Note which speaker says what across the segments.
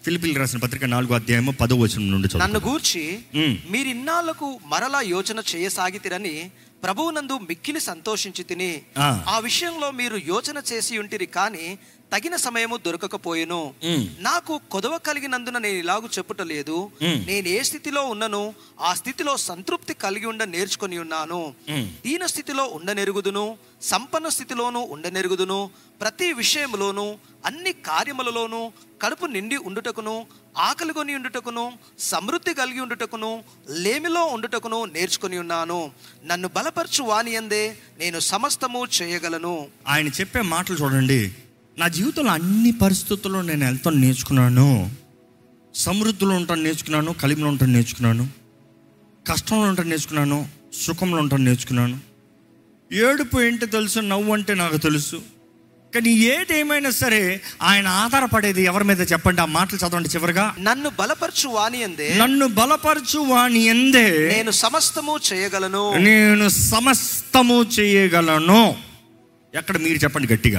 Speaker 1: ఫిలిపిల్ రాసిన పత్రిక నాలుగో అధ్యాయము పదో వచనం నుండి చదువు
Speaker 2: నన్ను గూర్చి
Speaker 1: ఉమ్.
Speaker 2: మీరిన్నాళ్లకు మరలా యోచన చేయసాగితిరని ప్రభువునందు మిక్కిలి సంతోషించి తిని
Speaker 1: ఆ.
Speaker 2: ఆ విషయంలో మీరు యోచన చేసి ఉంటిరి కానీ తగిన సమయము దొరకకపోయెను
Speaker 1: ఉమ్.
Speaker 2: నాకు కొదవ కలిగినందున నేను ఇలాగు చెప్పుటలేదు
Speaker 1: ఉమ్.
Speaker 2: నేను ఏ స్థితిలో ఉన్నను ఆ స్థితిలో సంతృప్తి కలిగి ఉండ నేర్చుకొని ఉన్నాను
Speaker 1: ఉమ్.
Speaker 2: దీన స్థితిలో ఉండనెరుగుదును సంపన్న స్థితిలోను ఉండనెరుగుదును ప్రతి విషయములోను అన్ని కార్యములలోను కడుపు నిండి ఉండుటకును ఆకలిగొని ఉండుటకును సమృద్ధి కలిగి ఉండుటకును లేమిలో ఉండుటకును నేర్చుకొని ఉన్నాను నన్ను బలపరచు వాని అందే నేను సమస్తము చేయగలను
Speaker 1: ఆయన చెప్పే మాటలు చూడండి నా జీవితంలో అన్ని పరిస్థితుల్లో నేను వెళ్తాను నేర్చుకున్నాను సమృద్ధిలో ఉంటాను నేర్చుకున్నాను కలిమిలో ఉంటాను నేర్చుకున్నాను కష్టంలో ఉంటాను నేర్చుకున్నాను సుఖంలో ఉంటాను నేర్చుకున్నాను ఏడుపు ఏంటో తెలుసు నవ్వు అంటే నాకు తెలుసు కానీ ఏదేమైనా సరే ఆయన ఆధారపడేది ఎవరి మీద చెప్పండి ఆ మాటలు చదవండి చివరిగా
Speaker 2: నన్ను బలపరచు వాని అందే
Speaker 1: నన్ను బలపరచు వాని ఎందే
Speaker 2: నేను సమస్తము చేయగలను
Speaker 1: నేను సమస్తము చేయగలను ఎక్కడ మీరు చెప్పండి గట్టిగా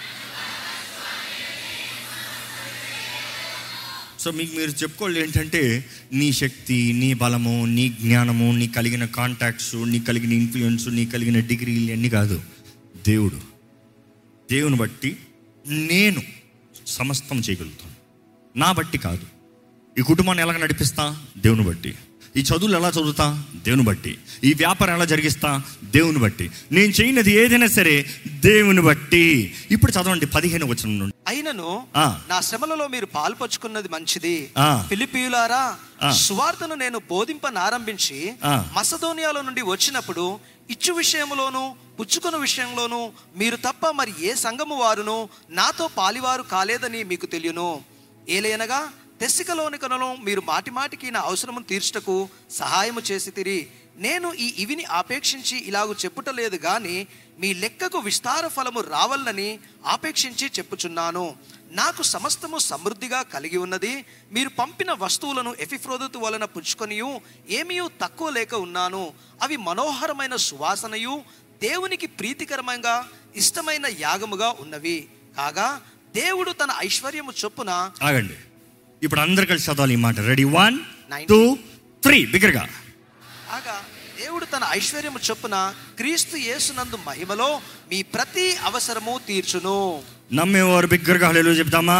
Speaker 1: సో మీకు మీరు చెప్పుకోవాలి ఏంటంటే నీ శక్తి నీ బలము నీ జ్ఞానము నీ కలిగిన కాంటాక్ట్స్ నీ కలిగిన ఇన్ఫ్లుయెన్స్ నీ కలిగిన డిగ్రీలు అన్నీ కాదు దేవుడు దేవుని బట్టి నేను సమస్తం చేయగలుగుతాను నా బట్టి కాదు ఈ కుటుంబాన్ని ఎలా నడిపిస్తా దేవుని బట్టి ఈ చదువులు ఎలా చదువుతా దేవుని బట్టి ఈ వ్యాపారం ఎలా జరిగిస్తా దేవుని బట్టి నేను చేయనది ఏదైనా సరే దేవుని బట్టి ఇప్పుడు చదవండి పదిహేను వచనం నుండి
Speaker 2: అయినను
Speaker 1: ఆ.
Speaker 2: నా శ్రమలలో మీరు పాల్పంచుకున్నది మంచిది
Speaker 1: ఆ.
Speaker 2: ఫిలిపియులారా
Speaker 1: ఆ.
Speaker 2: సువార్తను నేను బోధింపనారంభించి
Speaker 1: ఆ.
Speaker 2: మసదోనియాలో నుండి వచ్చినప్పుడు ఇచ్చు విషయంలోను పుచ్చుకున్న విషయంలోను మీరు తప్ప మరి ఏ సంఘము వారును నాతో పాలివారు కాలేదని మీకు తెలియను ఏలయనగా తెస్సికలోని కనలో మీరు మాటి మాటికి నా అవసరము తీర్చుటకు సహాయము చేసి తిరి నేను ఈ ఇవిని ఆపేక్షించి ఇలాగూ చెప్పుటలేదు గాని మీ లెక్కకు విస్తార ఫలము రావాలని ఆపేక్షించి చెప్పుచున్నాను నాకు సమస్తము సమృద్ధిగా కలిగి ఉన్నది మీరు పంపిన వస్తువులను ఎఫిఫ్రోదతు వలన పుచ్చుకొనియు ఏమీ తక్కువ లేక ఉన్నాను అవి మనోహరమైన సువాసనయు దేవునికి ప్రీతికరమంగా ఇష్టమైన యాగముగా ఉన్నవి కాగా దేవుడు తన ఐశ్వర్యము చొప్పున
Speaker 1: ఆగండి ఇప్పుడు అందరు కలిసి చదవాలి ఈ మాట ready one
Speaker 2: Nine.
Speaker 1: Two three బిగ్గరగా
Speaker 2: కాగా దేవుడు తన ఐశ్వర్యము చొప్పున క్రీస్తు యేసునందు మహిమలో మీ ప్రతి అవసరము తీర్చును
Speaker 1: నమ్మేవారు బిగ్గరగా హలేలు చెప్తామా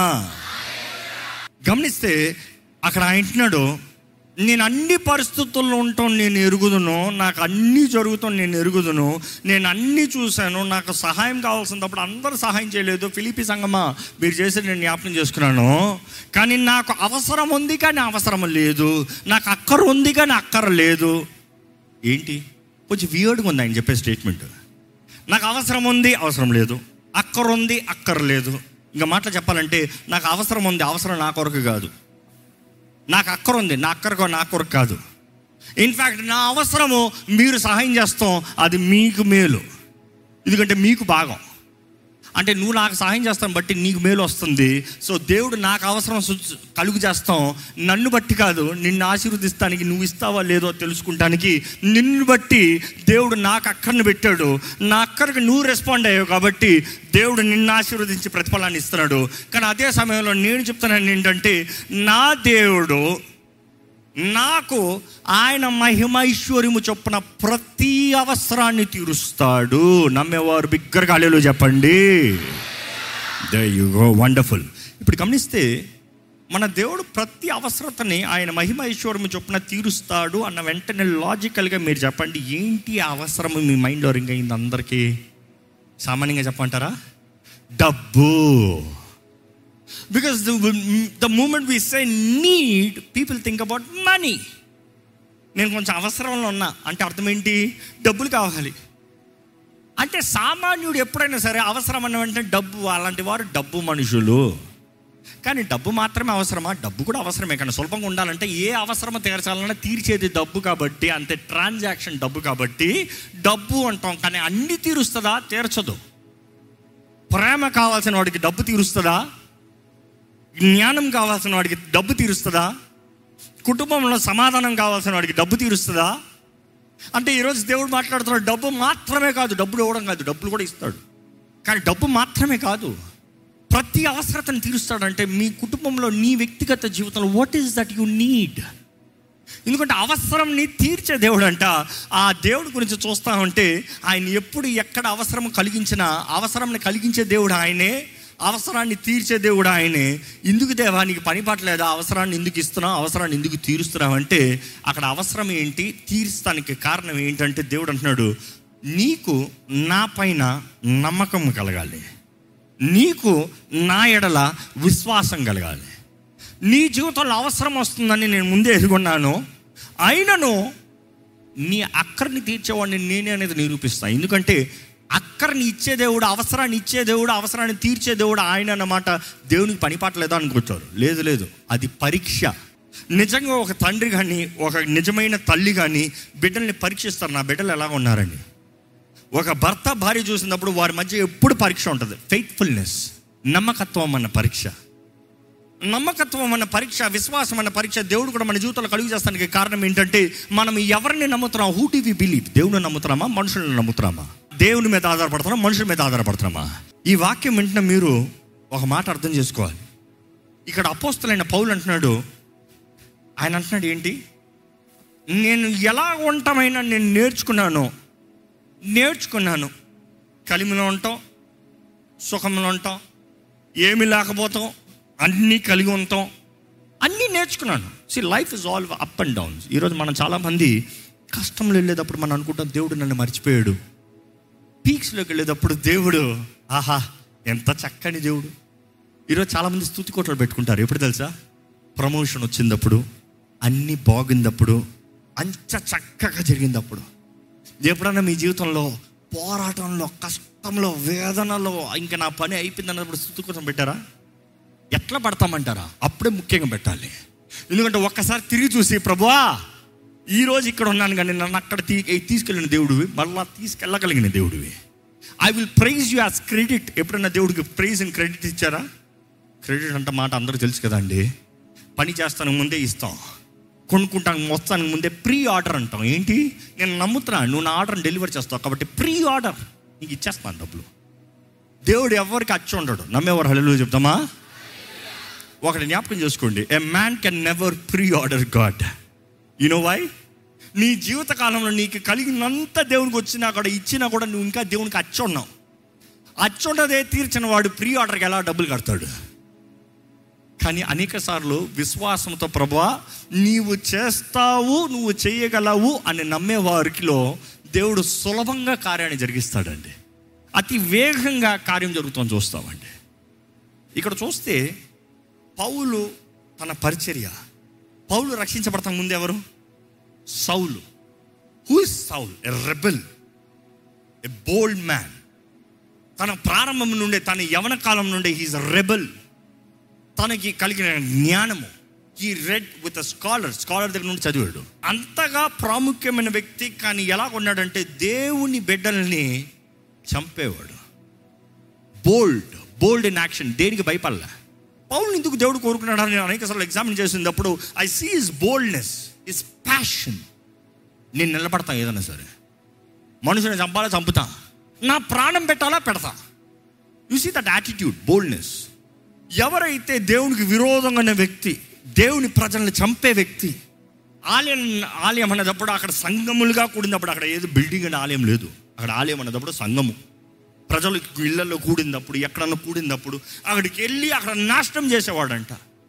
Speaker 1: గమనిస్తే అక్కడ ఆయన అంటున్నాడు నేను అన్ని పరిస్థితుల్లో ఉంటాం నేను ఎరుగుదును నాకు అన్నీ జరుగుతాం నేను ఎరుగుదును నేను అన్నీ చూశాను నాకు సహాయం కావాల్సినప్పుడు అందరూ సహాయం చేయలేదు ఫిలిపి సంగమా మీరు చేసి నేను జ్ఞాపకం చేసుకున్నాను కానీ నాకు అవసరం ఉంది కానీ అవసరం లేదు నాకు అక్కర ఉంది కానీ అక్కర లేదు ఏంటి కొంచెం వియర్డ్గా ఉంది ఆయన చెప్పే స్టేట్మెంట్ నాకు అవసరం ఉంది అవసరం లేదు అక్కర ఉంది అక్కర లేదు ఇంకా మాటలు చెప్పాలంటే నాకు అవసరం ఉంది అవసరం నా కొరకు కాదు నాకు అక్కర ఉంది నా అక్కరకు నా కొరకు కాదు ఇన్ఫ్యాక్ట్ నా అవసరము మీరు సహాయం చేస్తాం అది మీకు మేలు ఎందుకంటే మీకు భాగం అంటే నువ్వు నాకు సహాయం చేస్తాను బట్టి నీకు మేలు వస్తుంది సో దేవుడు నాకు అవసరం సు- కలుగు చేస్తాం నన్ను బట్టి కాదు నిన్ను ఆశీర్వదిస్తానికి నువ్వు ఇస్తావా లేదో తెలుసుకుంటానికి నిన్ను బట్టి దేవుడు నాకు అక్కర్ని పెట్టాడు నా అక్కడికి నువ్వు రెస్పాండ్ అయ్యావు కాబట్టి దేవుడు నిన్ను ఆశీర్వదించి ప్రతిఫలాన్ని ఇస్తున్నాడు కానీ అదే సమయంలో నేను చెప్తున్నాను ఏంటంటే నా దేవుడు నాకు ఆయన మహిమైశ్వర్యము చొప్పున ప్రతి అవసరాన్ని తీరుస్తాడు నమ్మేవారు బిగ్గరగా అలేలు చెప్పండి దే యు గో వండర్ఫుల్ ఇప్పుడు గమనిస్తే మన దేవుడు ప్రతి అవసరతని ఆయన మహిమైశ్వర్యము చొప్పున తీరుస్తాడు అన్న వెంటనే లాజికల్గా మీరు చెప్పండి ఏంటి ఆ అవసరం మీ మైండ్లో రింగ్ అయింది అందరికీ సామాన్యంగా చెప్పంటారా డబ్బు because the moment we say need people think about money నేను కొంచెం అవసరంలో ఉన్నా అంటే అర్థం ఏంటి డబ్బులు కావాలి అంటే సామాన్యుడు ఎప్పుడైనా సరే అవసరం అన్న వెంటనే డబ్బు అలాంటి వారు డబ్బు మనుషులు కానీ డబ్బు మాత్రమే అవసరమా డబ్బు కూడా అవసరమే కానీ సులభంగా ఉండాలంటే ఏ అవసరమో తీర్చాలన్నా తీర్చేది డబ్బు కాబట్టి అంతే ట్రాన్సాక్షన్ డబ్బు కాబట్టి డబ్బు అంటాం కానీ అన్ని తీరుస్తుందా తీర్చదు ప్రేమ కావాల్సిన వాడికి డబ్బు తీరుస్తుందా జ్ఞానం కావాల్సిన వాడికి డబ్బు తీరుస్తుందా కుటుంబంలో సమాధానం కావాల్సిన వాడికి డబ్బు తీరుస్తుందా అంటే ఈరోజు దేవుడు మాట్లాడుతున్నాడు డబ్బు మాత్రమే కాదు డబ్బులు ఇవ్వడం కాదు డబ్బులు కూడా ఇస్తాడు కానీ డబ్బు మాత్రమే కాదు ప్రతి అవసరతను తీరుస్తాడంటే మీ కుటుంబంలో నీ వ్యక్తిగత జీవితంలో what is that you need ఎందుకంటే అవసరంని తీర్చే దేవుడు అంట ఆ దేవుడి గురించి చూస్తా ఉంటే ఆయన ఎప్పుడు ఎక్కడ అవసరం కలిగించినా అవసరాన్ని కలిగించే దేవుడు ఆయనే అవసరాన్ని తీర్చే దేవుడు ఆయనే ఎందుకు దేవా నీకు పని పట్టలేదా అవసరాన్ని ఎందుకు ఇస్తున్నావు అవసరాన్ని ఎందుకు తీరుస్తున్నావు అంటే అక్కడ అవసరం ఏంటి తీర్చడానికి కారణం ఏంటంటే దేవుడు అంటున్నాడు నీకు నా పైన నమ్మకం కలగాలి నీకు నా ఎడల విశ్వాసం కలగాలి నీ జీవితంలో అవసరం వస్తుందని నేను ముందే ఎదుగున్నాను అయినను నీ అక్కర్ని తీర్చేవాడిని నేనే అనేది నిరూపిస్తాను ఎందుకంటే అక్కర్ని ఇచ్చే దేవుడు అవసరాన్ని ఇచ్చే దేవుడు అవసరాన్ని తీర్చే దేవుడు ఆయన అన్నమాట దేవునికి పని పాటలేదా అనుకుంటారు లేదు లేదు అది పరీక్ష నిజంగా ఒక తండ్రి కానీ ఒక నిజమైన తల్లి కానీ బిడ్డల్ని పరీక్షిస్తారు నా బిడ్డలు ఎలా ఉన్నారని ఒక భర్త భార్య చూసినప్పుడు వారి మధ్య ఎప్పుడు పరీక్ష ఉంటుంది ఫెయిత్ఫుల్నెస్ నమ్మకత్వం అన్న పరీక్ష నమ్మకత్వం అన్న పరీక్ష విశ్వాసం అన్న పరీక్ష దేవుడు కూడా మన జీవితంలో కలుగు చేస్తానికి కారణం ఏంటంటే మనం ఎవరిని నమ్ముతున్నాం హూ డి వి బిలీవ్ దేవుని నమ్ముతున్నామా మనుషులను నమ్ముతున్నామా దేవుని మీద ఆధారపడుతున్నాం మనుషుల మీద ఆధారపడుతున్నామా ఈ వాక్యం వెంటనే మీరు ఒక మాట అర్థం చేసుకోవాలి ఇక్కడ అపోస్తులైన పౌలు అంటున్నాడు ఆయన అంటున్నాడు ఏంటి నేను ఎలా ఉంటామైనా నేను నేర్చుకున్నాను నేర్చుకున్నాను కలిమిలో ఉంటాం సుఖంలో ఉంటాం ఏమి లేకపోతాం అన్నీ కలిగి ఉంటాం అన్నీ నేర్చుకున్నాను see life is all up and downs ఈరోజు మనం చాలామంది కష్టంలో వెళ్ళేటప్పుడు మనం అనుకుంటాం దేవుడు నన్ను మర్చిపోయాడు పీక్స్లోకి వెళ్ళేటప్పుడు దేవుడు ఆహా ఎంత చక్కని దేవుడు ఈరోజు చాలామంది స్థుతి కోటలు పెట్టుకుంటారు ఎప్పుడు తెలుసా ప్రమోషన్ వచ్చినప్పుడు అన్నీ బాగుందప్పుడు అంత చక్కగా జరిగినప్పుడు ఎప్పుడన్నా మీ జీవితంలో పోరాటంలో కష్టంలో వేదనలో ఇంకా నా పని అయిపోయింది అన్నప్పుడు స్థుతి కోసం పెట్టారా ఎట్లా పడతామంటారా అప్పుడే ముఖ్యంగా పెట్టాలి ఎందుకంటే ఒక్కసారి తిరిగి చూసి ప్రభువా ఈ రోజు ఇక్కడ ఉన్నాను కానీ నన్ను అక్కడ తీ తీసుకెళ్ళిన దేవుడివి మళ్ళా తీసుకెళ్ళగలిగిన దేవుడివి I will praise you as credit ఎప్పుడన్నా దేవుడికి ప్రైజ్ అండ్ క్రెడిట్ ఇచ్చారా క్రెడిట్ అంటే మాట అందరూ తెలుసు కదండి పని చేస్తానికి ముందే ఇస్తాం కొనుక్కుంటానికి మొత్తానికి ముందే ప్రీ ఆర్డర్ అంటాం ఏంటి నేను నమ్ముతున్నాను నువ్వు నా ఆర్డర్ని డెలివరీ చేస్తావు కాబట్టి ప్రీ ఆర్డర్ నీకు ఇచ్చేస్తాను డబ్బులు దేవుడు ఎవరికి అచ్చి ఉండడు నమ్మేవారు హలో చెప్తామా ఒకటి జ్ఞాపకం చేసుకోండి a man can never preorder God you know why నీ జీవిత కాలంలో నీకు కలిగినంత దేవునికి వచ్చినా కూడా ఇచ్చినా కూడా నువ్వు ఇంకా దేవునికి అచ్చి ఉన్నావు అచ్చి ఉండదే తీర్చిన వాడు ప్రీ ఆర్డర్కి ఎలా డబ్బులు కడతాడు కానీ అనేక సార్లు విశ్వాసంతో ప్రభా నీవు చేస్తావు నువ్వు చేయగలవు అని నమ్మే వారికిలో దేవుడు సులభంగా కార్యాన్ని జరిగిస్తాడండి అతి వేగంగా కార్యం జరుగుతుందని చూస్తామండి ఇక్కడ చూస్తే పౌలు తన పరిచర్య పౌలు రక్షించబడతాం ముందు ఎవరు Saul who is Saul a rebel a bold man తన ప్రారంభం నుండే తన యవన కాలం నుండే హీస్ రెబెల్ తనకి కలిగిన జ్ఞానము ఈ రెడ్ విత్ స్కాలర్ స్కాలర్ దగ్గర నుండి చదివాడు అంతగా ప్రాముఖ్యమైన వ్యక్తి కానీ ఎలా ఉన్నాడంటే దేవుని బిడ్డల్ని చంపేవాడు బోల్డ్ బోల్డ్ ఇన్ యాక్షన్ దేనికి భయపడలే పౌలు ఎందుకు దేవుడు కోరుకున్నాడు నేను అనేక సార్లు ఎగ్జామిన్ చేసినప్పుడు I see is boldness is passion నేను నిలబడతా ఏదైనా సరే మనుషుని చంపాలా చంపుతా నా ప్రాణం పెట్టాలా పెడతా you see that attitude boldness ఎవరైతే దేవునికి విరోధంగా ఉన్న వ్యక్తి దేవుని ప్రజల్ని చంపే వ్యక్తి ఆలయం ఆలయం అనేటప్పుడు అక్కడ సంఘములుగా కూడినప్పుడు అక్కడ ఏదో బిల్డింగ్ అనే ఆలయం లేదు అక్కడ ఆలయం అనేటప్పుడు సంఘము ప్రజలు ఇళ్లలో కూడినప్పుడు ఎక్కడన్నా కూడినప్పుడు అక్కడికి వెళ్ళి అక్కడ నాశనం చేసేవాడంట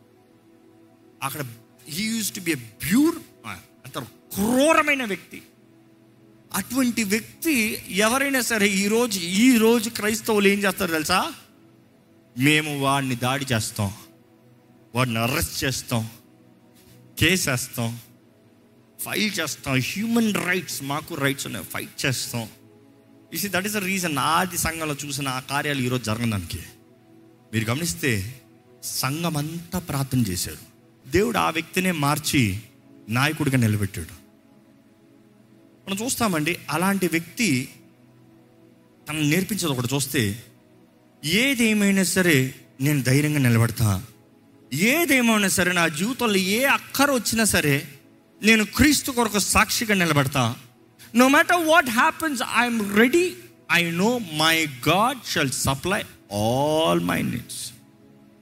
Speaker 1: అక్కడ he used to be a pure అంటారు క్రూరమైన వ్యక్తి అటువంటి వ్యక్తి ఎవరైనా సరే ఈరోజు ఈ రోజు క్రైస్తవులు ఏం చేస్తారు తెలుసా మేము వాడిని దాడి చేస్తాం వాడిని అరెస్ట్ చేస్తాం కేసేస్తాం ఫైల్ చేస్తాం హ్యూమన్ రైట్స్ మాకు రైట్స్ ఉన్నాయి ఫైట్ చేస్తాం ఇసి దట్ ఈస్ ద రీజన్ ఆది సంఘంలో చూసిన ఆ కార్యాలు ఈరోజు జరగడానికి మీరు గమనిస్తే సంఘం అంతా ప్రార్థన చేశారు దేవుడు ఆ వ్యక్తినే మార్చి నాయకుడిగా నిలబెట్టాడు మనం చూస్తామండి అలాంటి వ్యక్తి తను నేర్పించేది ఒకటి చూస్తే ఏదేమైనా సరే నేను ధైర్యంగా నిలబడతా ఏదేమైనా సరే నా జీవితంలో ఏ అక్కర వచ్చినా సరే నేను క్రీస్తు కొరకు సాక్షిగా నిలబడతా no matter what happens I'm ready I know my God shall supply all my needs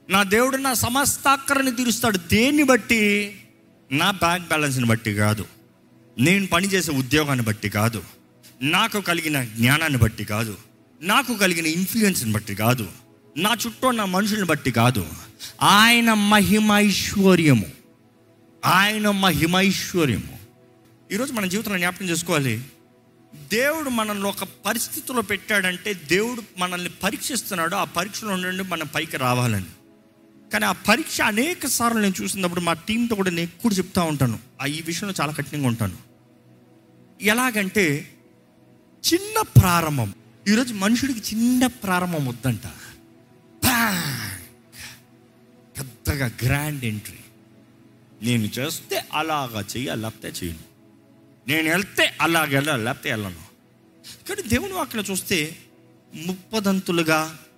Speaker 1: నా దేవుడు నా సమస్తాక్కరని తీరుస్తాడు దేన్ని బట్టి నా బ్యాంక్ బ్యాలెన్స్ని బట్టి కాదు నేను పనిచేసే ఉద్యోగాన్ని బట్టి కాదు నాకు కలిగిన జ్ఞానాన్ని బట్టి కాదు నాకు కలిగిన ఇన్ఫ్లుయెన్స్ని బట్టి కాదు నా చుట్టూ ఉన్న మనుషుల్ని బట్టి కాదు ఆయన మహిమైశ్వర్యము ఆయన మహిమైశ్వర్యము ఈరోజు మన జీవితంలో జ్ఞాపకం చేసుకోవాలి దేవుడు మనల్ని ఒక పరిస్థితిలో పెట్టాడంటే దేవుడు మనల్ని పరీక్షిస్తున్నాడు ఆ పరీక్షలో నుండి మనం పైకి రావాలని కానీ ఆ పరీక్ష అనేక సార్లు నేను చూసినప్పుడు మా టీంతో కూడా నేను ఎక్కువ చెప్తా ఉంటాను ఆ ఈ విషయంలో చాలా కఠినంగా ఉంటాను ఎలాగంటే చిన్న ప్రారంభం ఈరోజు మనుషుడికి చిన్న ప్రారంభం వద్దంట Bang! పెద్దగా గ్రాండ్ ఎంట్రీ నేను చేస్తే అలాగా చెయ్యాలి లేకపోతే చేయను నేను వెళ్తే అలాగ వెళ్ళాలి లేకపోతే వెళ్ళను కానీ దేవుని వాక్యలో చూస్తే ముప్పదంతులుగా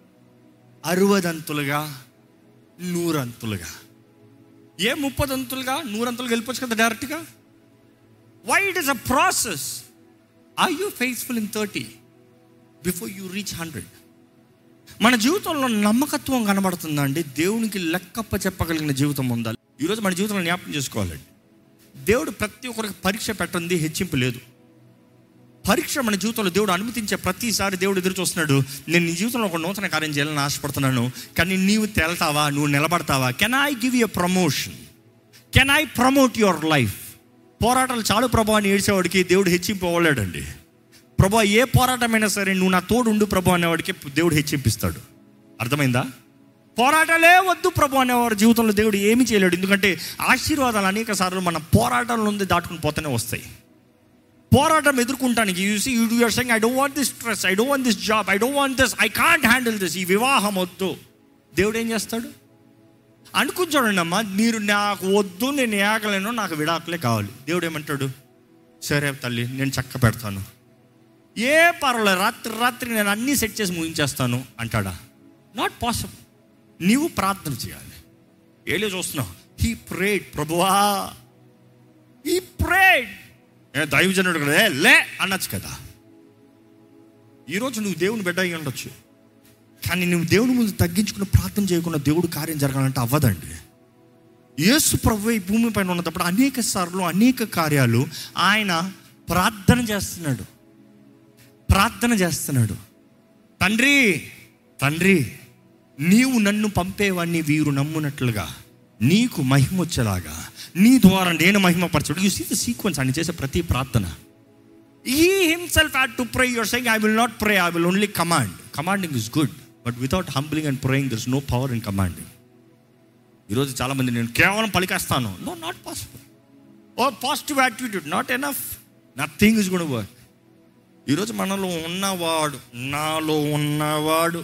Speaker 1: అరవదంతులుగా నూరంతులుగా ఏ ముప్పదంతులుగా నూరంతులుగా వెళ్ళిపోవచ్చు కదా డైరెక్ట్గా why it is a process I you faithful in thirty before you reach hundred మన జీవితంలో నమ్మకత్వం కనబడుతుందండి దేవునికి లెక్కప్ప చెప్పగలిగిన జీవితం ఉండాలి ఈరోజు మన జీవితంలో జ్ఞాపకం చేసుకోవాలండి దేవుడు ప్రతి ఒక్కరికి పరీక్ష పెట్టండి హెచ్చింపు లేదు పరీక్ష మన జీవితంలో దేవుడు అనుమతించే ప్రతిసారి దేవుడు ఎదురు చూస్తున్నాడు నేను నీ జీవితంలో ఒక నూతన కార్యం చేయాలని ఆశపడుతున్నాను కానీ నీవు తేల్తావా నువ్వు నిలబడతావా can I give you promotion can I promote your life పోరాటాలు చాలు ప్రభు అని ఏడ్చేవాడికి దేవుడు హెచ్చింపవలేడండి ప్రభు ఏ పోరాటమైనా సరే నువ్వు నా తోడు ఉండు ప్రభు అనేవాడికి దేవుడు హెచ్చింపిస్తాడు అర్థమైందా పోరాటాలే వద్దు ప్రభు అనేవాడు జీవితంలో దేవుడు ఏమి చేయలేడు ఎందుకంటే ఆశీర్వాదాలు అనేక సార్లు మన పోరాటాల నుండి దాటుకుని పోతూనే వస్తాయి పోరాటం ఎదుర్కొంటానికి you see you do you're saying I don't want this stress I don't want this job I don't want this I can't handle this ఈ వివాహం వద్దు దేవుడు ఏం చేస్తాడు అనుకుని చూడండి అమ్మా మీరు నాకు వద్దు నేను ఏగలేను నాకు విడాకులే కావాలి దేవుడు ఏమంటాడు సరే తల్లి నేను చక్క పెడతాను ఏ పర్వాలేదు రాత్రి రాత్రి నేను అన్నీ సెట్ చేసి ముగించేస్తాను అంటాడా నాట్ పాసిబుల్ నీవు ప్రార్థన చేయాలి ఏలే చూస్తున్నావు హీ ప్రేడ్ ప్రభువా హీ ప్రేడ్ ఏ దైవజనుడు కదా "ఏ, లే అనొచ్చు కదా ఈరోజు నువ్వు దేవుని బిడ్డ అయి ఉండొచ్చు కానీ నువ్వు దేవుని ముందు తగ్గించుకుని ప్రార్థన చేయకుండా దేవుడు కార్యం జరగాలంటే అవ్వదండి యేసు ప్రభు ఈ భూమి పైన ఉన్నప్పుడు అనేక సార్లు అనేక కార్యాలు ఆయన ప్రార్థన చేస్తున్నాడు ప్రార్థన చేస్తున్నాడు తండ్రి తండ్రి నీవు నన్ను పంపేవాడిని వీరు నమ్మునట్లుగా నీకు మహిమ వచ్చేలాగా నీ ద్వారా నేను మహిమపరచడు యూ సీ ద సీక్వెన్స్ అని చేసే ప్రతి ప్రార్థన he himself had to pray you're saying I will not pray I will only command commanding is good but without humbling and praying there is no power in commanding ఈరోజు చాలామంది నేను కేవలం పలికేస్తాను no not possible oh positive attitude not enough nothing is good work ఈరోజు మనలో ఉన్నవాడు నాలో ఉన్నవాడు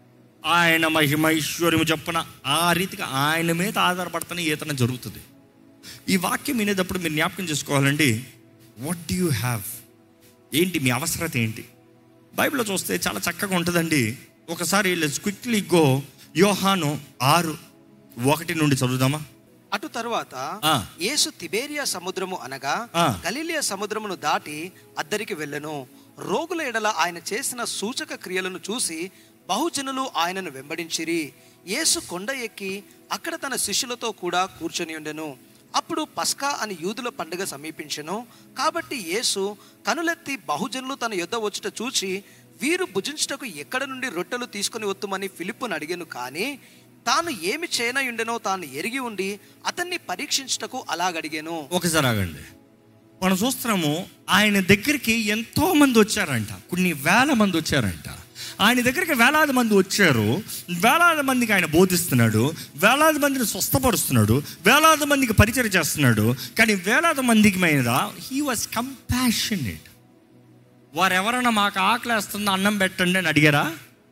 Speaker 1: ఆయన మహిమైశ్వర్యము చెప్పన ఆ రీతిగా ఆయన మీద ఆధారపడుతున్న ఈతన జరుగుతుంది ఈ వాక్యం వినేటప్పుడు మీరు జ్ఞాపకం చేసుకోవాలండి వాట్ డూ యూ హ్యావ్ ఏంటి మీ అవసరత ఏంటి బైబిల్లో చూస్తే చాలా చక్కగా ఉంటుందండి ఒకసారి లెట్స్ క్విక్లీ గో యోహాను ఆరు ఒకటి నుండి చదువుదామా
Speaker 2: అటు తరువాత
Speaker 1: ఆ.
Speaker 2: యేసు తిబేరియా సముద్రము అనగా
Speaker 1: ఆ.
Speaker 2: గలిలియ సముద్రమును దాటి అద్దరికి వెళ్ళెను రోగుల ఎడల ఆయన చేసిన సూచక క్రియలను చూసి బహుజనులు ఆయనను వెంబడించిరి యేసు కొండ ఎక్కి అక్కడ తన శిష్యులతో కూడా కూర్చొని ఉండెను అప్పుడు పస్కా అని యూదుల పండుగ సమీపించెను కాబట్టి యేసు కనులెత్తి బహుజనులు తన యొద్ద వచ్చుట చూచి వీరు భుజించుటకు ఎక్కడ నుండి రొట్టెలు తీసుకొని వత్తుమని ఫిలిప్పును అడిగాను కానీ తాను ఏమి చేయనయుండెనో తాను ఎరిగి ఉండి అతన్ని పరీక్షించుటకు అలాగడిగాను
Speaker 1: ఒకసారి ఆగండి మనం చూస్తున్నాము ఆయన దగ్గరికి ఎంతో మంది వచ్చారంట కొన్ని వేల మంది వచ్చారంట ఆయన దగ్గరికి వేలాది మంది వచ్చారు వేలాది మందికి ఆయన బోధిస్తున్నాడు వేలాది మందిని స్వస్థపరుస్తున్నాడు వేలాది మందికి పరిచయం చేస్తున్నాడు కానీ వేలాది మందికి మీద హీ వాజ్ కంపాషనేట్ వారు ఎవరైనా మాకు ఆకలేస్తుంది అన్నం పెట్టండి అని అడిగారా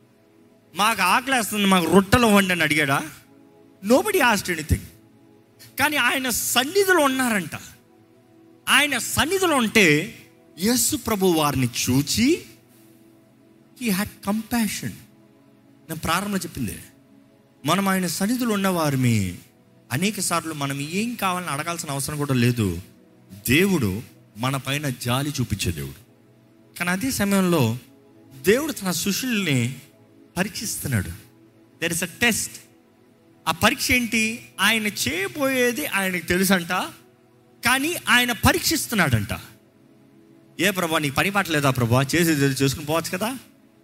Speaker 1: మాకు ఆకలేస్తుంది మాకు రొట్టెలు ఇవ్వండి అని అడిగాడా నోబడి ఆస్ట్ ఎనీథింగ్ కానీ ఆయన సన్నిధిలో ఉన్నారంట ఆయన సన్నిధిలో ఉంటే యేసు ప్రభు వారిని చూచి హీ హ్యాడ్ కంపాషన్ నేను ప్రారంభంలో చెప్పింది మనం ఆయన సన్నిధిలో ఉన్న వారిని అనేక సార్లు మనం ఏం కావాలని అడగాల్సిన అవసరం కూడా లేదు దేవుడు మన పైన జాలి చూపించే దేవుడు కానీ అదే సమయంలో దేవుడు తన శిష్యుల్ని పరీక్షిస్తున్నాడు దెర్ ఇస్ అ టెస్ట్ ఆ పరీక్ష ఏంటి ఆయన చేయబోయేది ఆయనకు తెలుసంట కానీ ఆయన పరీక్షిస్తున్నాడంట ఏ ప్రభా నీకు పని పట్టలేదా ప్రభా చేసేది ఏదో చేసుకుని పోవచ్చు కదా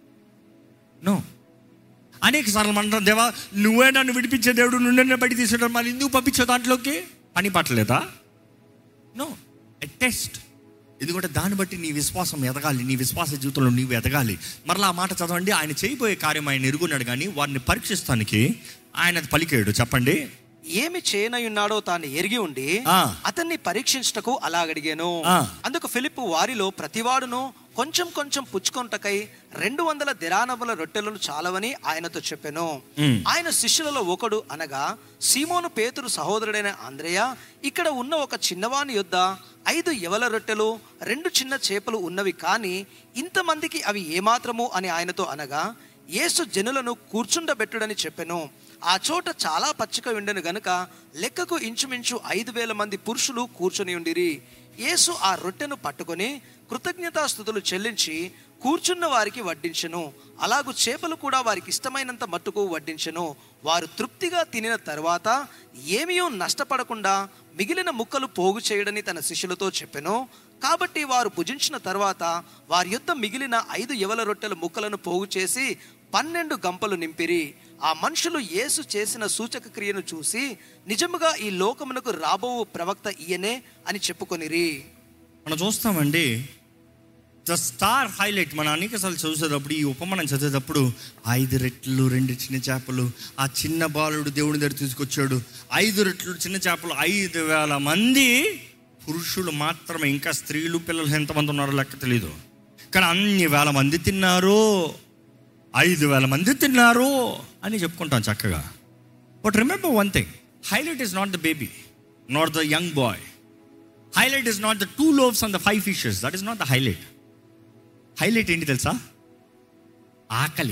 Speaker 1: నో అనేక సార్లు మనం దేవా నువ్వే నన్ను విడిపించే దేవుడు నుండి బయట తీసేయడం మరి ఎందుకు పంపించే దాంట్లోకి పని పట్టలేదా నో ఎ టెస్ట్ ఎందుకంటే దాన్ని బట్టి నీ విశ్వాసం ఎదగాలి నీ విశ్వాస జీవితంలో నీవు ఎదగాలి మరలా ఆ మాట చదవండి ఆయన చేయబోయే కార్యం ఆయన ఎరుగున్నాడు కానీ వారిని పరీక్షిస్తానికి ఆయన అది పలికాడు చెప్పండి
Speaker 2: ఏమి చేయనయున్నాడో తాను ఎరిగి ఉండి
Speaker 1: ఆ.
Speaker 2: అతన్ని పరీక్షించటకు అలాగడిగాను
Speaker 1: ఆ.
Speaker 2: అందుకు ఫిలిప్ వారిలో ప్రతివాడును కొంచెం కొంచెం పుచ్చుకొంటకై రెండు వందల దిరానముల రొట్టెలను చాలవని ఆయనతో చెప్పాను
Speaker 1: ఉమ్.
Speaker 2: ఆయన శిష్యులలో ఒకడు అనగా సీమోను పేతురు సహోదరుడైన ఆంద్రేయ ఇక్కడ ఉన్న ఒక చిన్నవాని యొద్ద ఐదు యవల రొట్టెలు రెండు చిన్న చేపలు ఉన్నవి కానీ ఇంతమందికి అవి ఏమాత్రము అని ఆయనతో అనగా యేసు జనులను కూర్చుండబెట్టుడని చెప్పెను ఆ చోట చాలా పచ్చిక ఉండెను గనుక లెక్కకు ఇంచుమించు ఐదు వేల మంది పురుషులు కూర్చొని ఉండిరి యేసు ఆ రొట్టెను పట్టుకొని కృతజ్ఞతాస్థుతులు చెల్లించి కూర్చున్న వారికి వడ్డించెను అలాగు చేపలు కూడా వారికి ఇష్టమైనంత మట్టుకు వడ్డించెను వారు తృప్తిగా తినిన తర్వాత ఏమీయూ నష్టపడకుండా మిగిలిన ముక్కలు పోగు చేయడని తన శిష్యులతో చెప్పెను కాబట్టి వారు భుజించిన తర్వాత వారి యొద్ద మిగిలిన ఐదు యవల రొట్టెల ముక్కలను పోగు చేసి పన్నెండు గంపలు నింపిరి ఆ మనుషులు యేసు చేసిన సూచక క్రియను చూసి నిజముగా ఈ లోకమునకు రాబో ప్రవక్త ఈయనే అని చెప్పుకొనిరి
Speaker 1: మనం చూస్తామండి ద స్టార్ హైలైట్ మన అనేకసార్లు చూసేటప్పుడు ఈ ఉపమానం చదివేటప్పుడు ఐదు రెట్లు రెండు చిన్న చేపలు ఆ చిన్న బాలుడు దేవుని దగ్గర తీసుకొచ్చాడు ఐదు రెట్లు చిన్న చేపలు ఐదు వేల మంది పురుషులు మాత్రమే ఇంకా స్త్రీలు పిల్లలు ఎంతమంది ఉన్నారో లెక్క తెలీదు కానీ అన్ని వేల మంది తిన్నారు ఐదు వేల మంది తిన్నారు అని చెప్పుకుంటాం చక్కగా but remember one thing highlight is not the baby not the young boy highlight is not the two loaves and the five fishes that is not the highlight highlight ఏంటి తెలుసా ఆకలి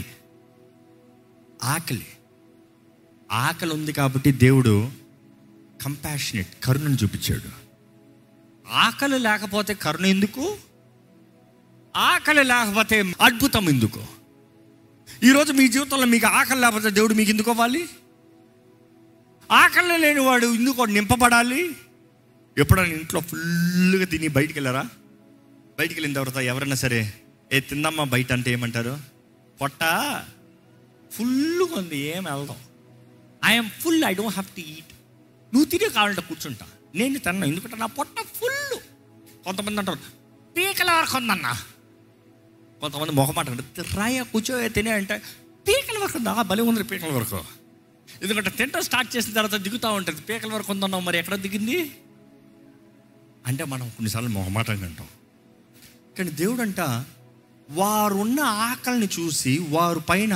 Speaker 1: ఆకలి ఆకలి ఉంది కాబట్టి దేవుడు కంపాషనేట్ కరుణను చూపించాడు ఆకలి లేకపోతే కరుణ ఎందుకు ఆకలి లేకపోతే అద్భుతం ఎందుకు ఈరోజు మీ జీవితంలో మీకు ఆకలి లేకపోతే దేవుడు మీకు ఎందుకు అవ్వాలి ఆకలి లేని వాడు ఎందుకు వాడు నింపబడాలి ఎప్పుడైనా ఇంట్లో ఫుల్గా తిని బయటికి వెళ్ళారా బయటికి వెళ్ళిన తర్వాత ఎవరైనా సరే ఏ తిందమ్మా బయట అంటే ఏమంటారు పొట్ట ఫుల్గా ఉంది ఏం వెళ్దాం I'm full I don't have to eat నువ్వు తినే కావాలంటే కూర్చుంటా నేను తిన్నా ఎందుకంటే నా పొట్ట ఫుల్ కొంతమంది అంటారు పీకల వరకు ఉందన్నా కొంతమంది మొహమాట అంటే రాయ కూర్చో తినే అంటే పీకల వరకు ఉందా బలి ఉంది పీకల వరకు ఎందుకంటే తింట స్టార్ట్ చేసిన తర్వాత దిగుతూ ఉంటుంది పీకల వరకు ఉందన్నావు మరి ఎక్కడ దిగింది అంటే మనం కొన్నిసార్లు మొహమాటంగా అంటాం కానీ దేవుడు అంట వారున్న ఆకలిని చూసి వారు పైన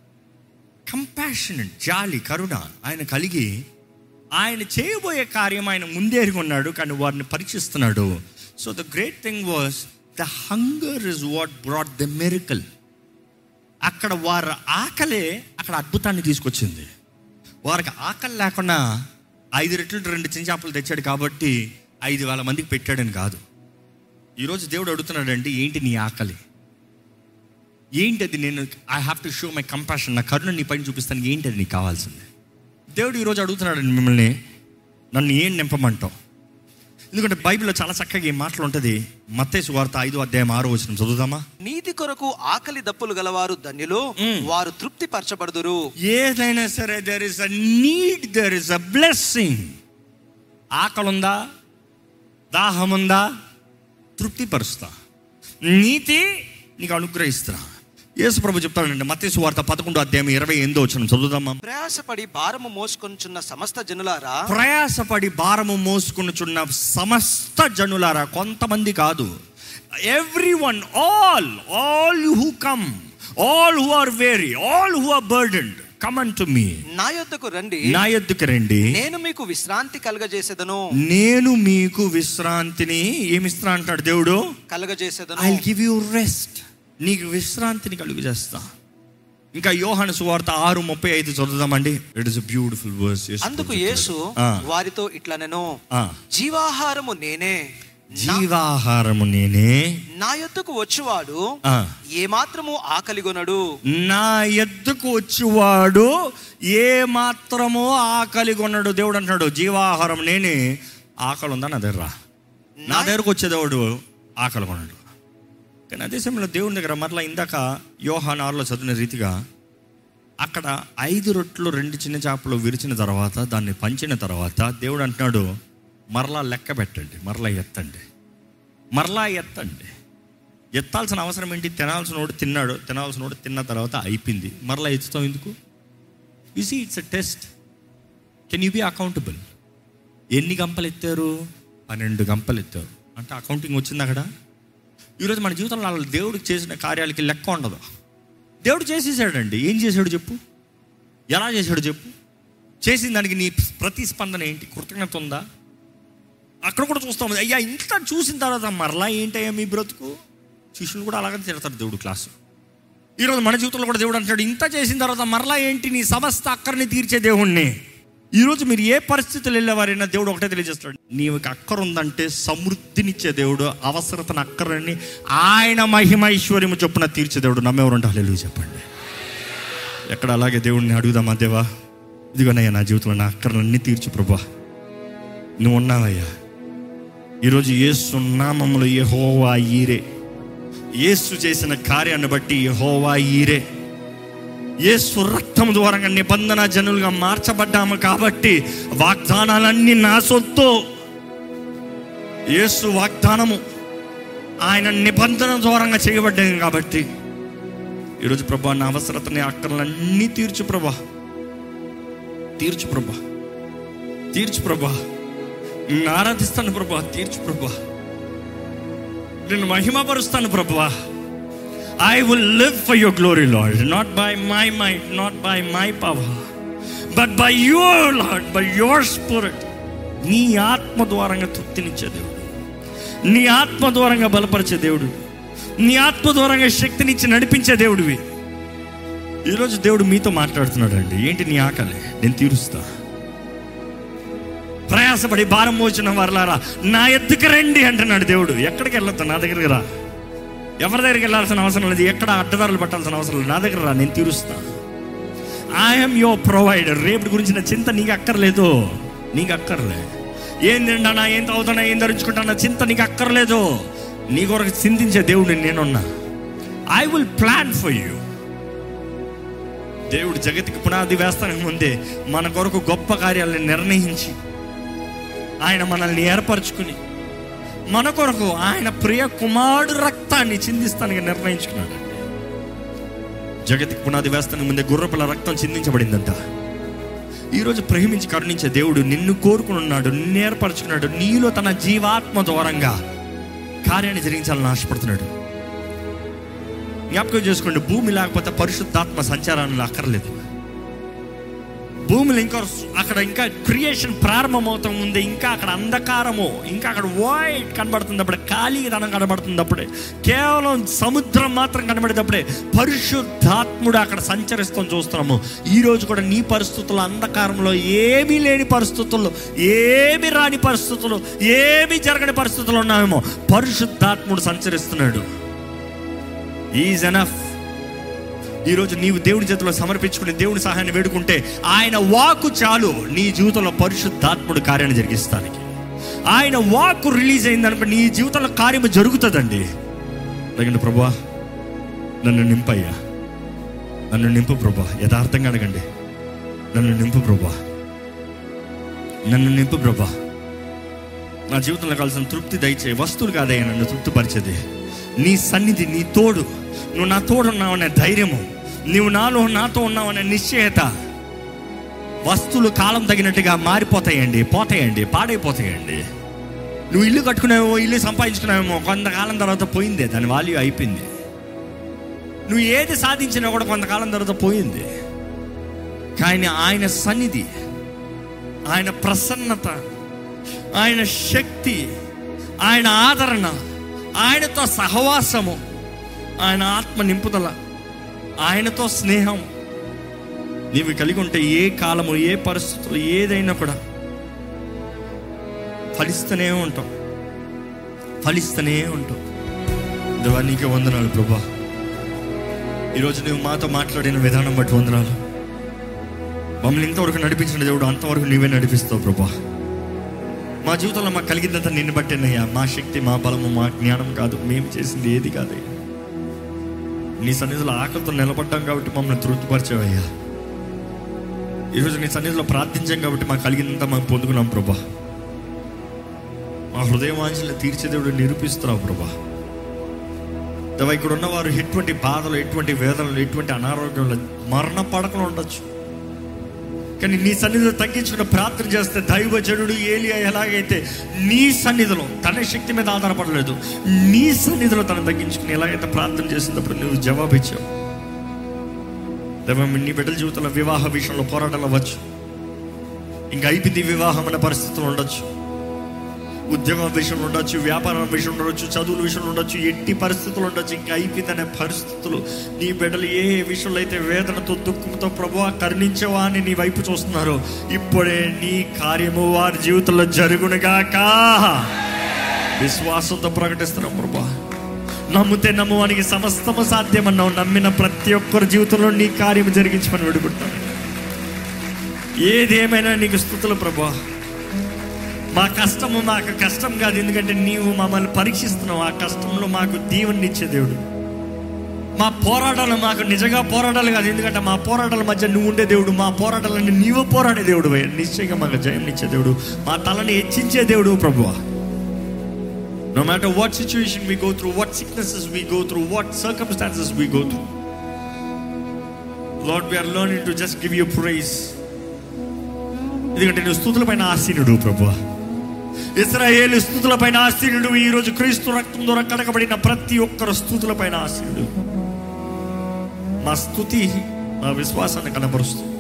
Speaker 1: కంపాషనెట్ జాలి కరుణ ఆయన కలిగి ఆయన చేయబోయే కార్యం ఆయన ముందే ఎరిగి ఉన్నాడు కానీ వారిని పరీక్షిస్తున్నాడు so the great thing was the hunger is what brought the miracle అక్కడ వారి ఆకలే అక్కడ అద్భుతాన్ని తీసుకొచ్చింది వారికి ఆకలి లేకుండా ఐదు రెట్లు రెండు చిన్న చేపలు తెచ్చాడు కాబట్టి ఐదు వేల మందికి పెట్టాడని కాదు ఈరోజు దేవుడు అడుగుతున్నాడండి ఏంటి నీ ఆకలి ఏంటి అది నేను I have to show my compassion నా కరుణ నీ పైన చూపిస్తాను ఏంటి అది నీకు కావాల్సింది దేవుడు ఈరోజు అడుగుతున్నాడండి మిమ్మల్ని నన్ను ఏం నింపమంటావు ఎందుకంటే బైబిల్లో చాలా చక్కగా ఈ మాటలు ఉంటుంది మత్తేసు వార్త ఐదో అధ్యాయం ఆరో వచ్చిన చదువుదామా
Speaker 2: నీతి కొరకు ఆకలి దప్పులు గలవారు ధన్యులు
Speaker 1: మ్మ్.
Speaker 2: వారు తృప్తి పరచబడుదురు
Speaker 1: ఏదైనా సరే there is a need there is a blessing ఆకలి ఉందా దాహం ఉందా తృప్తిపరుస్తా నీతి నీకు అనుగ్రహిస్తా యేసు ప్రభు చెప్తాడండి మత్తేసు వార్త పదకొండు అధ్యాయం ఇరవై ఎనిమిదో వచ్చిన చదువుదామా
Speaker 2: ప్రయాసపడి భారము మోసుకొనుచున్న సమస్త జనులారా
Speaker 1: ప్రయాసపడి భారము మోసుకునుచున్న సమస్త జనులారా కొంతమంది కాదు every one all all who come all who are weary all who are burdened come unto me
Speaker 2: నా యొద్దకు రండి
Speaker 1: నా ఎద్దుకు రండి
Speaker 2: నేను మీకు విశ్రాంతి కలగజేసేదను
Speaker 1: నేను మీకు విశ్రాంతిని ఏమిస్తా అంటాడు దేవుడు
Speaker 2: కలగజేసేదను
Speaker 1: ఐ గివ్ యూ రెస్ట్ నీకు విశ్రాంతిని కలుగు చేస్తా ఇంకా యోహాను సువార్త ఆరు ముప్పై ఐదు చదువుదామండి ఇట్ ఇస్ బ్యూటిఫుల్ వర్స్
Speaker 2: అందుకు యేసు వారితో ఇట్లా నేను జీవాహారము నేనే
Speaker 1: జీవాహారము నేనే
Speaker 2: నా యొద్దకు వచ్చువాడు
Speaker 1: ఆ.
Speaker 2: ఏమాత్రము ఆకలిగొనడు
Speaker 1: నా ఎద్దుకు వచ్చేవాడు ఏ మాత్రమో ఆకలి కొన్నాడు దేవుడు అంటున్నాడు జీవాహారం నేనే ఆకలి ఉందా నా దగ్గర రా. నా దగ్గరకు వచ్చేదేవుడు ఆకలి కొన్నాడు కానీ అదే సమయంలో దేవుని దగ్గర మరలా ఇందాక యోహాన్ ఆరులో చదివిన రీతిగా అక్కడ ఐదు రొట్లు రెండు చిన్న చేపలు విరిచిన తర్వాత దాన్ని పంచిన తర్వాత దేవుడు అంటున్నాడు మరలా లెక్క పెట్టండి మరలా ఎత్తండి మరలా ఎత్తండి ఎత్తాల్సిన అవసరం ఏంటి తినాల్సిన వాడు తిన్నాడు తినాల్సిన వాడు తిన్న తర్వాత అయిపోయింది మరలా ఎత్తుతాం ఎందుకు you see it's a test can you be accountable ఎన్ని గంపలు ఎత్తారు పన్నెండు గంపలు ఎత్తారు అంటే అకౌంటింగ్ వచ్చింది అక్కడ ఈరోజు మన జీవితంలో వాళ్ళు దేవుడికి చేసిన కార్యాలకి లెక్క ఉండదు దేవుడు చేసేసాడండి ఏం చేశాడు చెప్పు ఎలా చేశాడు చెప్పు చేసిన దానికి నీ ప్రతిస్పందన ఏంటి కృతజ్ఞత ఉందా అక్కడ కూడా చూస్తాం అయ్యా ఇంత చూసిన తర్వాత మరలా ఏంటయ్యా మీ బ్రతుకు శిష్యులు కూడా అలాగే తిడతారు దేవుడు క్లాసు ఈరోజు మన జీవితంలో కూడా దేవుడు అంటాడు ఇంత చేసిన తర్వాత మరలా ఏంటి నీ సమస్త అక్కర్ని తీర్చే దేవుణ్ణి ఈరోజు మీరు ఏ పరిస్థితులు వెళ్ళేవారైనా దేవుడు ఒకటే తెలియజేస్తాడు నీకు అక్కర ఉందంటే సమృద్ధినిచ్చే దేవుడు అవసరతను అక్కరని ఆయన మహిమ ఐశ్వర్యము చొప్పున తీర్చే దేవుడు నమ్మేవారు హల్లెలూయా చెప్పండి ఎక్కడ అలాగే దేవుడిని అడుగుదామా దేవా ఇదిగోనయ్యా నా జీవితంలో నా అక్కర్లన్నీ తీర్చు ప్రభా నువ్వు ఉన్నావయ్యా ఈరోజు యేసు నామములో యెహోవా ఈరే యేసు చేసిన కార్యాన్ని బట్టి యెహోవా ఈరే యేసు రక్తం ద్వారా నిబంధన జనులుగా మార్చబడ్డాము కాబట్టి వాగ్దానాలన్నీ నా సొత్తు యేసు వాగ్దానము ఆయన నిబంధన ద్వారంగా చేయబడ్డాయి కాబట్టి ఈరోజు ప్రభా నా అవసరతని అక్కర్లన్నీ తీర్చు ప్రభా తీర్చు ప్రభా తీర్చు ప్రభా నిన్ను ఆరాధిస్తాను ప్రభా తీర్చు ప్రభా నిన్ను మహిమపరుస్తాను ప్రభా I will live for your glory lord not by my mind not by my power but by your lord by your spirit నీ ఆత్మ ద్వారంగా తృప్తినిచ్చే దేవుడు నీ ఆత్మ ద్వారంగా బలపరిచే దేవుడు నీ ఆత్మ ద్వారంగా శక్తినిచ్చి నడిపించే దేవుడివి ఈరోజు దేవుడు మీతో మాట్లాడుతున్నాడు అండి ఏంటి నీ ఆకలి నేను తీరుస్తా ప్రయాసపడి భారం మోచిన వారలారా నా ఎద్దుకు రండి అంటున్నాడు దేవుడు ఎక్కడికి వెళ్ళొద్దు నా దగ్గరికి రా ఎవరి దగ్గరికి వెళ్ళాల్సిన అవసరం లేదు ఎక్కడ అడ్డదారులు పట్టాల్సిన అవసరం లేదు నా దగ్గర రా నేను తీరుస్తా ఐఎమ్ యువర్ ప్రొవైడర్ రేపు గురించిన చింత నీకు అక్కర్లేదు నీకు అక్కర్లే ఏం తింటానా ఏం తాగుతానా ఏం ధరించుకుంటానా చింత నీకు అక్కర్లేదు నీ కొరకు చింతించే దేవుడిని నేనున్నా I will plan for you దేవుడు జగతికి పునాది వేస్తానికి ముందే మన కొరకు గొప్ప కార్యాలను నిర్ణయించి ఆయన మనల్ని ఏర్పరచుకుని మన కొరకు ఆయన ప్రియ కుమారుడు రక్తాన్ని చిందిస్తానికి నిర్ణయించుకున్నాడు జగతికి పునాది వేస్తానికి ముందే గుర్రపుల రక్తం చిందించబడిందంట ఈరోజు ప్రేమించి కరుణించే దేవుడు నిన్ను కోరుకుని ఉన్నాడు నిన్ను ఏర్పరచుకున్నాడు నీలో తన జీవాత్మ ద్వారంగా కార్యాన్ని జరిగించాలని ఆశపడుతున్నాడు జ్ఞాపకం చేసుకోండి భూమి లేకపోతే పరిశుద్ధాత్మ సంచారాన్ని అక్కర్లేదు భూమిలో ఇంకా అక్కడ ఇంకా క్రియేషన్ ప్రారంభమవుతా ఉంది ఇంకా అక్కడ అంధకారము ఇంకా అక్కడ వైట్ కనబడుతుంది అప్పుడే ఖాళీదనం కనబడుతుంది అప్పుడే కేవలం సముద్రం మాత్రం కనబడేటప్పుడే పరిశుద్ధాత్ముడు అక్కడ సంచరిస్తాం చూస్తున్నాము ఈ రోజు కూడా నీ పరిస్థితుల్లో అంధకారంలో ఏమీ లేని పరిస్థితుల్లో ఏమి రాని పరిస్థితుల్లో ఏమి జరగని పరిస్థితుల్లో ఉన్నామేమో పరిశుద్ధాత్ముడు సంచరిస్తున్నాడు ఈజ్ ఎనఫ్ ఈరోజు నీవు దేవుడి చేతిలో సమర్పించుకుని దేవుడి సహాయాన్ని వేడుకుంటే ఆయన వాకు చాలు నీ జీవితంలో పరిశుద్ధాత్ముడు కార్యాన్ని జరిగిస్తానికి ఆయన వాకు రిలీజ్ అయిందనుకో నీ జీవితంలో కార్యము జరుగుతుందండి అడగండి ప్రభా నన్ను నింపయ్యా నన్ను నింపు ప్రభా యథార్థంగా అడగండి నన్ను నింపు ప్రభా నన్ను నింపు ప్రభా నా జీవితంలో కావాల్సిన తృప్తి దయచే వస్తువులు కాదయ్యా నన్ను తృప్తిపరిచేది నీ సన్నిధి నీ తోడు నువ్వు నా తోడు ఉన్నావనే ధైర్యము నువ్వు నాలో నాతో ఉన్నావనే నిశ్చయత వస్తువులు కాలం తగినట్టుగా మారిపోతాయండి పోతాయండి పాడైపోతాయండి నువ్వు ఇల్లు కట్టుకున్నావేమో ఇల్లు సంపాదించుకున్నావేమో కొంతకాలం తర్వాత పోయింది దాని వాల్యూ అయిపోయింది నువ్వు ఏది సాధించినా కూడా కొంతకాలం తర్వాత పోయింది కానీ ఆయన సన్నిధి ఆయన ప్రసన్నత ఆయన శక్తి ఆయన ఆదరణ ఆయనతో సహవాసము ఆయన ఆత్మ నింపుదల ఆయనతో స్నేహం నీవు కలిగి ఉంటే ఏ కాలము ఏ పరిస్థితులు ఏదైనా కూడా ఫలిస్తూనే ఉంటాం ఫలిస్తూనే ఉంటాం దేవా నీకే వందనాలు ప్రభా ఈరోజు నువ్వు మాతో మాట్లాడిన విధానం బట్టి వందనాలు మమ్మల్ని ఇంతవరకు నడిపించిన దేవుడు అంతవరకు నీవే నడిపిస్తావు ప్రభా మా జీవితంలో మాకు కలిగిందంతా నిన్ను బట్టేనయ్యా మా శక్తి మా బలము మా జ్ఞానం కాదు మేము చేసింది ఏది కాదయ్యా నీ సన్నిధిలో ఆకలితో నిలబడ్డాం కాబట్టి మమ్మల్ని తృప్తిపరిచావయ్యా ఈరోజు నీ సన్నిధిలో ప్రార్థించాం కాబట్టి మాకు కలిగిందంతా మాకు పొందుకున్నాం ప్రభా మా హృదయవాంఛలు తీర్చే దేవుడు నిరూపిస్తున్నావు ప్రభా దేవా ఇక్కడ ఉన్నవారు ఎటువంటి బాధలు ఎటువంటి వేదనలు ఎటువంటి అనారోగ్యంలో మరణ పడకలు ఉండొచ్చు కానీ నీ సన్నిధిలో తగ్గించుకుని ప్రార్థన చేస్తే దైవజనుడు ఏలియా ఎలాగైతే నీ సన్నిధిలో తన శక్తి మీద ఆధారపడలేదు నీ సన్నిధిలో తను తగ్గించుకుని ఎలాగైతే ప్రార్థన చేసినప్పుడు నువ్వు జవాబు ఇచ్చావు దేవ నీ బిడ్డల జీవితంలో వివాహ విషయంలో పోరాటాలు అవ్వచ్చు ఇంకా అయిపోయింది వివాహం అనే పరిస్థితులు ఉండొచ్చు ఉద్యోగం విషయంలో ఉండొచ్చు వ్యాపారం విషయంలో ఉండొచ్చు చదువుల విషయంలో ఉండొచ్చు ఎట్టి పరిస్థితులు ఉండొచ్చు ఇంకా అయిపోయిందనే పరిస్థితులు నీ బిడ్డలు ఏ ఏ విషయంలో అయితే వేదనతో దుఃఖంతో ప్రభు కరుణించవా అని నీ వైపు చూస్తున్నారు ఇప్పుడే నీ కార్యము వారి జీవితంలో జరుగునుగాక విశ్వాసంతో ప్రకటిస్తున్నాం ప్రభా నమ్మితే నమ్మువానికి సమస్తము సాధ్యమన్నావు నమ్మిన ప్రతి ఒక్కరి జీవితంలో నీ కార్యం జరిగించమని విడుకుంటాను ఏదేమైనా నీకు స్థుతులు ప్రభా మా కష్టము మాకు కష్టం కాదు ఎందుకంటే నీవు మమ్మల్ని పరీక్షిస్తున్నావు ఆ కష్టంలో మాకు దీవెనిచ్చే దేవుడు మా పోరాటాలు మాకు నిజంగా పోరాటాలు కాదు ఎందుకంటే మా పోరాటాల మధ్య నువ్వు ఉండే దేవుడు మా పోరాటాలన్నీ నీవు పోరాడే దేవుడు నిశ్చయంగా మాకు జయం ఇచ్చే దేవుడు మా తలని హెచ్చించే దేవుడు ప్రభువా No matter what situation we go through, what sicknesses we go through, what circumstances we go through. Lord, we are learning to just give you praise. ఎందుకంటే నువ్వు స్థుతుల పైన ఆసీనుడు ప్రభు ఇస్రాయేల్ స్థుతుల పైన ఆసీనుడు ఈ రోజు క్రీస్తు రక్తం ద్వారా కడగబడిన ప్రతి ఒక్కరు స్థుతుల పైన ఆసీనుడు మా స్థుతి మా విశ్వాసాన్ని కనబరుస్తుంది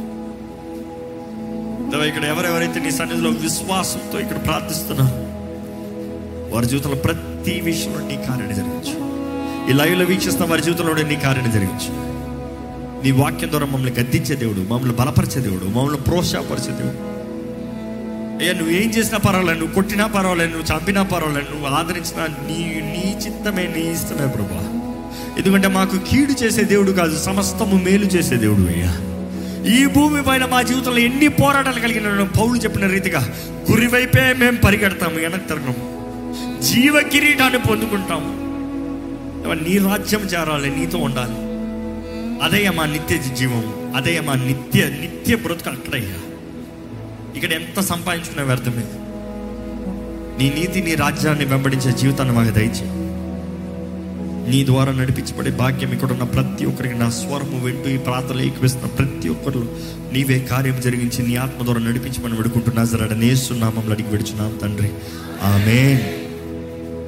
Speaker 1: దేవా, ఇక్కడ ఎవరెవరైతే నీ సన్నిధిలో విశ్వాసంతో ఇక్కడ ప్రార్థిస్తున్నారు వారి జీవితంలో ప్రతి విషయంలో నీ కార్యాన్ని జరిగించు ఈ లైవ్లో వీక్షిస్తున్న వారి జీవితంలో నీ కార్యాన్ని జరిగించు నీ వాక్యం ద్వారా మమ్మల్ని గద్దించే దేవుడు మమ్మల్ని బలపరిచే దేవుడు మమ్మల్ని ప్రోత్సాహపరిచే దేవుడు అయ్యా నువ్వు ఏం చేసినా పర్వాలేదు నువ్వు కొట్టినా పర్వాలేదు నువ్వు చంపినా పర్వాలేదు నువ్వు ఆదరించినా నీ నీ చిత్తమే నీ ఇష్టమే ప్రభా ఎందుకంటే మాకు కీడు చేసే దేవుడు కాదు సమస్తము మేలు చేసే దేవుడు అయ్యా ఈ భూమి పైన మా జీవితంలో ఎన్ని పోరాటాలు కలిగిన పౌలు చెప్పిన రీతిగా గురివైపే మేము పరిగెడతాము వెనక్కి తిరగము జీవ కిరీటాన్ని పొందుకుంటాము నీ రాజ్యం చేరాలి నీతో ఉండాలి అదే మా నిత్య జీవం అదే మా నిత్య నిత్య బ్రతుకు అక్కడయ్యా ఇక్కడ ఎంత సంపాదించుకునే వ్యర్థమే నీ నీతి నీ రాజ్యాన్ని వెంబడించే జీవితాన్ని మాకు దయచే నీ ద్వారా నడిపించబడే భాగ్యం ఇక్కడ ఉన్న ప్రతి ఒక్కరికి నా స్వరము వింటూ ఈ ప్రాంతంలో ఏకివేస్తున్న ప్రతి ఒక్కరు నీవే కార్యం జరిగించి నీ ఆత్మ ద్వారా నడిపించమని విడుకుంటున్నా జరడ నేస్తున్నామని అడిగి విడుచున్నాం తండ్రి ఆమెన్